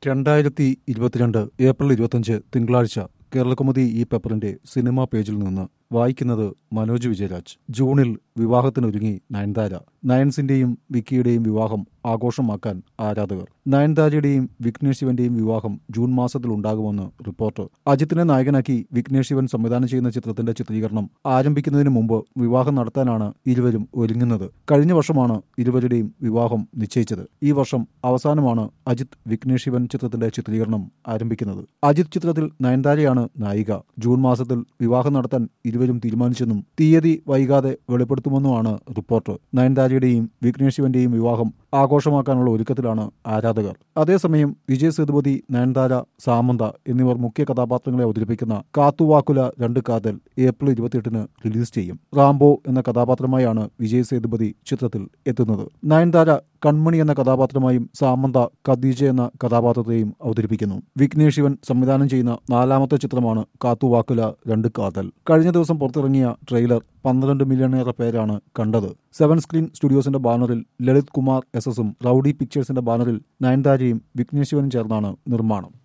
രണ്ടായിരത്തി ഇരുപത്തിരണ്ട് ഏപ്രിൽ ഇരുപത്തഞ്ച് തിങ്കളാഴ്ച കേരളകൗമുദി ഈ പേപ്പറിന്റെ സിനിമാ പേജിൽ നിന്ന് വായിക്കുന്നത് മനോജ് വിജയരാജ് ജൂണിൽ വിവാഹത്തിനൊരുങ്ങി നയൻതാര നയൻസിന്റെയും വിക്കിയുടെയും വിവാഹം ആഘോഷമാക്കാൻ ആരാധകർ നയൻതാരയുടെയും വിഘ്നേഷ് ശിവന്റെയും വിവാഹം ജൂൺ മാസത്തിൽ ഉണ്ടാകുമെന്ന് റിപ്പോർട്ട് അജിത്തിനെ നായകനാക്കി വിഘ്നേഷ് ശിവൻ സംവിധാനം ചെയ്യുന്ന ചിത്രത്തിന്റെ ചിത്രീകരണം ആരംഭിക്കുന്നതിന് മുമ്പ് വിവാഹം നടത്താനാണ് ഇരുവരും ഒരുങ്ങുന്നത് കഴിഞ്ഞ വർഷമാണ് ഇരുവരുടെയും വിവാഹം നിശ്ചയിച്ചത് ഈ വർഷം അവസാനമാണ് അജിത് വിഘ്നേഷ് ശിവൻ ചിത്രത്തിന്റെ ചിത്രീകരണം ആരംഭിക്കുന്നത് അജിത് ചിത്രത്തിൽ നയൻതാരയാണ് നായിക ജൂൺ മാസത്തിൽ വിവാഹം നടത്താൻ ഇരുവരും തീരുമാനിച്ചെന്നും തീയതി വൈകാതെ വെളിപ്പെടുത്തുമെന്നുമാണ് റിപ്പോർട്ട് നയൻതാരയുടെയും വിഘ്നേഷ് ശിവന്റെയും വിവാഹം ആഘോഷമാക്കാനുള്ള ഒരുക്കത്തിലാണ് ആരാധകർ അതേസമയം വിജയ് സേതുപതി നയൻതാര സാമന്ത എന്നിവർ മുഖ്യ കഥാപാത്രങ്ങളെ അവതരിപ്പിക്കുന്ന കാത്തുവാക്കുല രണ്ട് കാതൽ ഏപ്രിൽ ഇരുപത്തിയെട്ടിന് റിലീസ് ചെയ്യും റാംബോ എന്ന കഥാപാത്രമായാണ് വിജയ് സേതുപതി ചിത്രത്തിൽ എത്തുന്നത് നയൻതാര കൺമണി എന്ന കഥാപാത്രമായും സാമന്ത ഖദീജ എന്ന കഥാപാത്രത്തെയും അവതരിപ്പിക്കുന്നു വിഘ്നേഷ് ശിവൻ സംവിധാനം ചെയ്യുന്ന നാലാമത്തെ ചിത്രമാണ് കാത്തുവാക്കുല രണ്ട് കാതൽ കഴിഞ്ഞ ദിവസം പുറത്തിറങ്ങിയ ട്രെയിലർ പന്ത്രണ്ട് മില്യണേറെ പേരാണ് കണ്ടത് സെവൻ സ്ക്രീൻ സ്റ്റുഡിയോസിന്റെ ബാനറിൽ ലളിത് കുമാർ എസ് എസും റൌഡി പിക്ചേഴ്സിന്റെ ബാനറിൽ നയൻതാരയും വിഘ്നേഷ് ശിവനും ചേർന്നാണ് നിർമ്മാണം